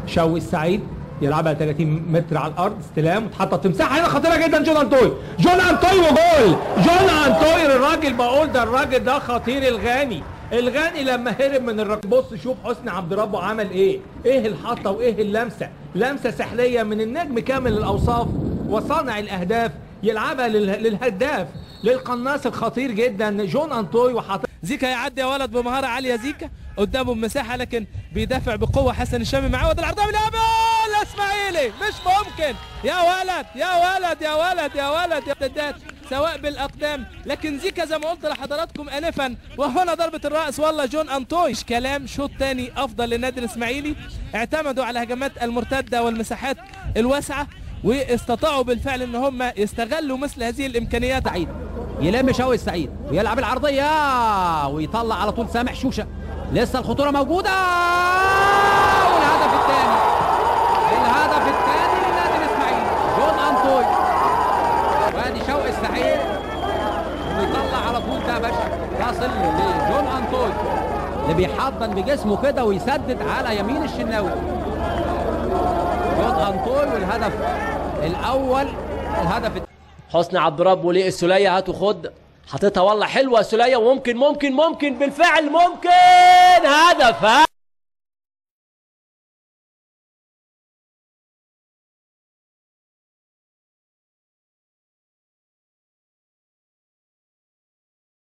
شوقي السعيد يلعبها 30 متر على الارض استلام وتحطط تمساحه هنا خطيره جدا جون انطوي جون انطوي وجول جون انطوي الراجل بقول ده الراجل ده خطير الغاني الغاني لما هرب من الراجل بص شوف حسني عبد ربه عمل ايه ايه الحطه وايه اللمسه لمسه سحريه من النجم كامل الاوصاف وصانع الاهداف يلعبها لل- للهداف للقناص الخطير جدا جون انطوي وحاطط زيكا يعدي يا ولد بمهارة عالية زيكا قدامه بمساحة لكن بيدافع بقوة حسن الشامي معود العرضية من الأمل إسماعيلي مش ممكن يا ولد يا ولد يا ولد يا ولد يا ولد سواء بالأقدام لكن زيكا زي ما قلت لحضراتكم آنفا وهنا ضربة الرأس والله جون أنطوي مش كلام شوط تاني أفضل للنادي الإسماعيلي اعتمدوا على هجمات المرتدة والمساحات الواسعة واستطاعوا بالفعل ان هم يستغلوا مثل هذه الامكانيات سعيد يلم شوقي السعيد ويلعب العرضيه ويطلع على طول سامح شوشه لسه الخطوره موجوده والهدف الثاني الهدف الثاني للنادي الاسماعيلي جون انطوي وادي شوقي السعيد ويطلع على طول ده يا باشا تصل لجون انطوي اللي بيحضن بجسمه كده ويسدد على يمين الشناوي جون انطوي والهدف الاول الهدف الثاني حسني عبد رب وليه السوليه هاتوا خد حاططها والله حلوه سوليه وممكن ممكن ممكن بالفعل ممكن هدف ها